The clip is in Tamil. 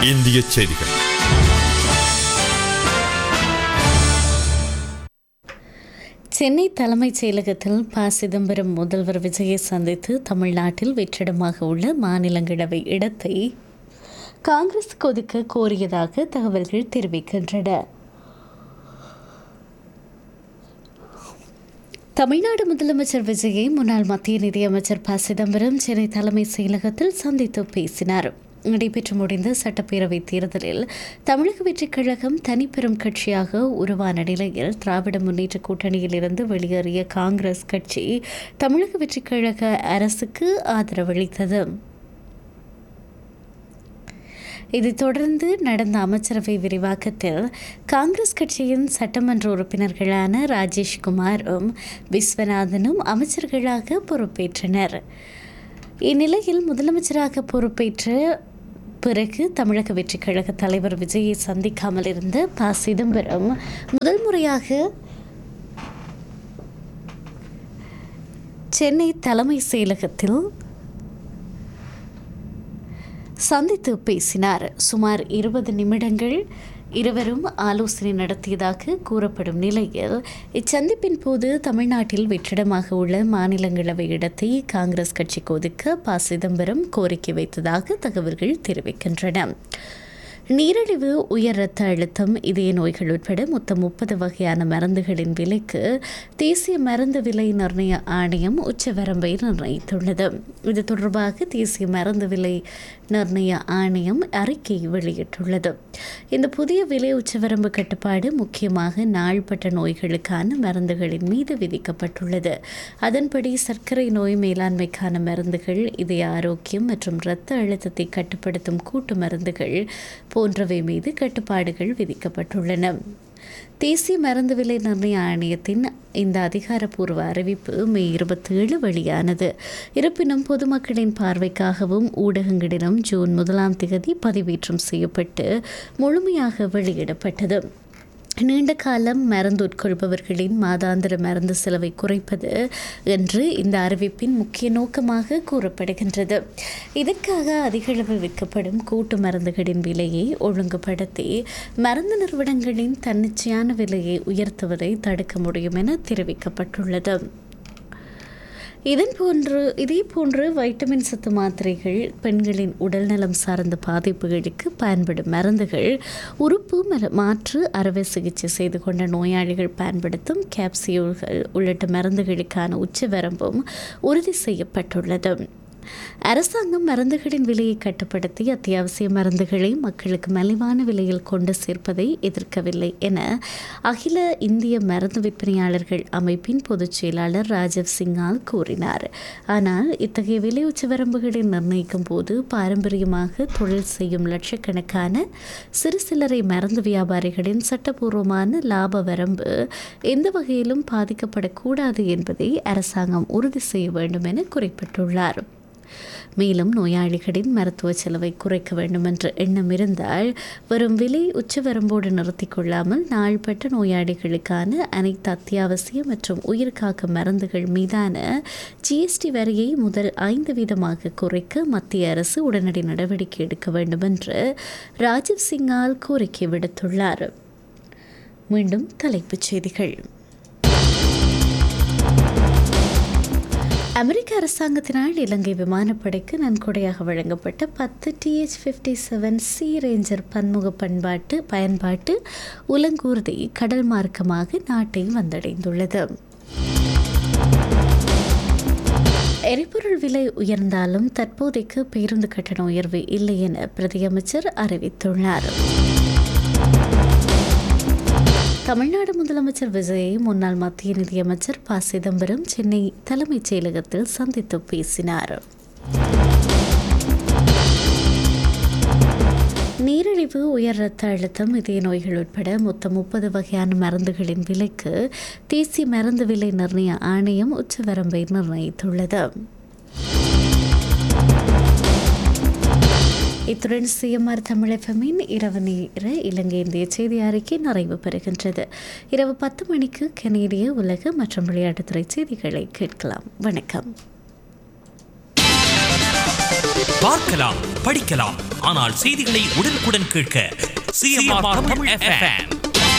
இந்திய செய்திகள் சென்னை தலைமைச் செயலகத்தில் ப சிதம்பரம் முதல்வர் விஜயை சந்தித்து தமிழ்நாட்டில் வெற்றிடமாக உள்ள மாநிலங்களவை இடத்தை காங்கிரஸ் ஒதுக்க கோரியதாக தகவல்கள் தெரிவிக்கின்றன தமிழ்நாடு முதலமைச்சர் விஜயை முன்னாள் மத்திய நிதியமைச்சர் ப சிதம்பரம் சென்னை தலைமைச் செயலகத்தில் சந்தித்து பேசினார் நடைபெற்று முடிந்த சட்டப்பேரவை தேர்தலில் தமிழக வெற்றிக் கழகம் தனிப்பெரும் கட்சியாக உருவான நிலையில் திராவிட முன்னேற்ற கூட்டணியிலிருந்து வெளியேறிய காங்கிரஸ் கட்சி தமிழக வெற்றிக் கழக அரசுக்கு ஆதரவளித்தது இதைத் தொடர்ந்து நடந்த அமைச்சரவை விரிவாக்கத்தில் காங்கிரஸ் கட்சியின் சட்டமன்ற உறுப்பினர்களான ராஜேஷ்குமாரும் விஸ்வநாதனும் அமைச்சர்களாக பொறுப்பேற்றனர் இந்நிலையில் முதலமைச்சராக பொறுப்பேற்ற பிறகு தமிழக வெற்றிக் கழக தலைவர் விஜயை சந்திக்காமல் இருந்த ப சிதம்பரம் முதல் முறையாக சென்னை தலைமை செயலகத்தில் சந்தித்து பேசினார் சுமார் இருபது நிமிடங்கள் இருவரும் ஆலோசனை நடத்தியதாக கூறப்படும் நிலையில் இச்சந்திப்பின் போது தமிழ்நாட்டில் வெற்றிடமாக உள்ள மாநிலங்களவை இடத்தை காங்கிரஸ் கட்சிக்கு ஒதுக்க ப சிதம்பரம் கோரிக்கை வைத்ததாக தகவல்கள் தெரிவிக்கின்றன நீரிழிவு உயர் இரத்த அழுத்தம் இதய நோய்கள் உட்பட மொத்தம் முப்பது வகையான மருந்துகளின் விலைக்கு தேசிய மருந்து விலை நிர்ணய ஆணையம் உச்சவரம்பை நிர்ணயித்துள்ளது இது தொடர்பாக தேசிய மருந்து விலை நிர்ணய ஆணையம் அறிக்கை வெளியிட்டுள்ளது இந்த புதிய விலை உச்சவரம்பு கட்டுப்பாடு முக்கியமாக நாள்பட்ட நோய்களுக்கான மருந்துகளின் மீது விதிக்கப்பட்டுள்ளது அதன்படி சர்க்கரை நோய் மேலாண்மைக்கான மருந்துகள் இதய ஆரோக்கியம் மற்றும் இரத்த அழுத்தத்தை கட்டுப்படுத்தும் கூட்டு மருந்துகள் போன்றவை மீது கட்டுப்பாடுகள் விதிக்கப்பட்டுள்ளன தேசிய மருந்து விலை நிர்ணய ஆணையத்தின் இந்த அதிகாரப்பூர்வ அறிவிப்பு மே இருபத்தி ஏழு வெளியானது இருப்பினும் பொதுமக்களின் பார்வைக்காகவும் ஊடகங்களிடம் ஜூன் முதலாம் தேதி பதிவேற்றம் செய்யப்பட்டு முழுமையாக வெளியிடப்பட்டது நீண்ட காலம் மருந்து உட்கொள்பவர்களின் மாதாந்திர மருந்து செலவை குறைப்பது என்று இந்த அறிவிப்பின் முக்கிய நோக்கமாக கூறப்படுகின்றது இதற்காக அதிகளவு விற்கப்படும் கூட்டு மருந்துகளின் விலையை ஒழுங்குபடுத்தி மருந்து நிறுவனங்களின் தன்னிச்சையான விலையை உயர்த்துவதை தடுக்க முடியும் என தெரிவிக்கப்பட்டுள்ளது இதன் போன்று இதே போன்று வைட்டமின் சத்து மாத்திரைகள் பெண்களின் உடல்நலம் சார்ந்த பாதிப்புகளுக்கு பயன்படும் மருந்துகள் உறுப்பு மர- மாற்று அறுவை சிகிச்சை செய்து கொண்ட நோயாளிகள் பயன்படுத்தும் கேப்சியூல்கள் உள்ளிட்ட மருந்துகளுக்கான உச்சவரம்பும் உறுதி செய்யப்பட்டுள்ளது அரசாங்கம் மருந்துகளின் விலையை கட்டுப்படுத்தி அத்தியாவசிய மருந்துகளை மக்களுக்கு மலிவான விலையில் கொண்டு சேர்ப்பதை எதிர்க்கவில்லை என அகில இந்திய மருந்து விற்பனையாளர்கள் அமைப்பின் பொதுச் செயலாளர் ராஜீவ் சிங்கால் கூறினார் ஆனால் இத்தகைய விலை உச்சவரம்புகளை நிர்ணயிக்கும் போது பாரம்பரியமாக தொழில் செய்யும் லட்சக்கணக்கான சிறு சில்லறை மருந்து வியாபாரிகளின் சட்டபூர்வமான லாப வரம்பு எந்த வகையிலும் பாதிக்கப்படக்கூடாது என்பதை அரசாங்கம் உறுதி செய்ய வேண்டும் என குறிப்பிட்டுள்ளார் மேலும் நோயாளிகளின் மருத்துவ செலவை குறைக்க வேண்டும் என்ற எண்ணம் இருந்தால் வரும் விலை உச்சவரம்போடு நிறுத்திக் கொள்ளாமல் நாள்பட்ட நோயாளிகளுக்கான அனைத்து அத்தியாவசிய மற்றும் உயிர்காக்கும் மருந்துகள் மீதான ஜிஎஸ்டி வரியை முதல் ஐந்து வீதமாக குறைக்க மத்திய அரசு உடனடி நடவடிக்கை எடுக்க வேண்டும் என்று ராஜீவ் சிங்கால் கோரிக்கை விடுத்துள்ளார் மீண்டும் தலைப்புச் செய்திகள் அமெரிக்க அரசாங்கத்தினால் இலங்கை விமானப்படைக்கு நன்கொடையாக வழங்கப்பட்ட பத்து DH fifty seven C ranger பன்முக பண்பாட்டு பயன்பாட்டு உலங்கூர்தி கடல் மார்க்கமாக நாட்டை வந்தடைந்துள்ளது எரிபொருள் விலை உயர்ந்தாலும் தற்போதைக்கு பேருந்து கட்டண உயர்வு இல்லை என பிரதியமைச்சர் அறிவித்துள்ளார் தமிழ்நாடு முதலமைச்சர் விஜயை முன்னாள் மத்திய நிதியமைச்சர் ப சிதம்பரம் சென்னை தலைமைச் செயலகத்தில் சந்தித்து பேசினார் நீரிழிவு உயர் இரத்த அழுத்தம் இதய நோய்கள் உட்பட மொத்தம் முப்பது வகையான மருந்துகளின் விலைக்கு தேசிய மருந்து விலை நிர்ணய ஆணையம் உச்சவரம்பை நிர்ணயித்துள்ளது இத்துடன் சிஎம்ஆர் தமிழகமின் இரவு நேர இலங்கை இந்திய செய்தி அறிக்கை நிறைவு பெறுகின்றது இரவு பத்து மணிக்கு கனேடிய உலக மற்றும் விளையாட்டுத்துறை செய்திகளை கேட்கலாம் வணக்கம் பார்க்கலாம் படிக்கலாம் ஆனால் செய்திகளை உடனுக்குடன் கேட்க சிஎம்ஆர் தமிழ் எஃப்எம்